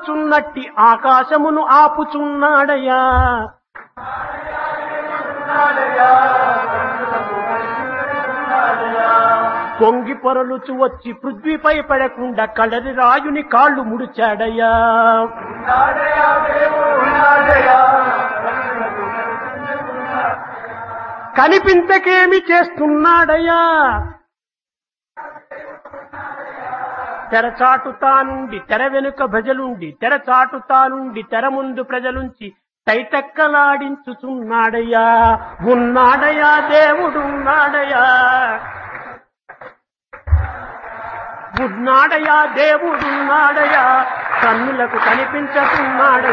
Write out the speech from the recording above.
ఆపుచున్నట్టి ఆకాశమును ఆపుచున్నాడయ్యా పొంగి పొరలుచు వచ్చి పృథ్వీపై పడకుండా కడరి రాయుని కాళ్ళు ముడిచాడయ్యా కనిపించకేమి చేస్తున్నాడయ్యా తెరచాటు తానుండి తెర వెనుక భజలుండి తెరచాటు తానుండి తెర ముందు ప్రజలుంచి తైతక్కలాడించుచున్నాడయ్యా ఉన్నాడయ్యా దేవుడున్నాడయ్యా ఉన్నాడయా దేవుడున్నాడయా కన్నులకు కనిపించకున్నాడయ్యా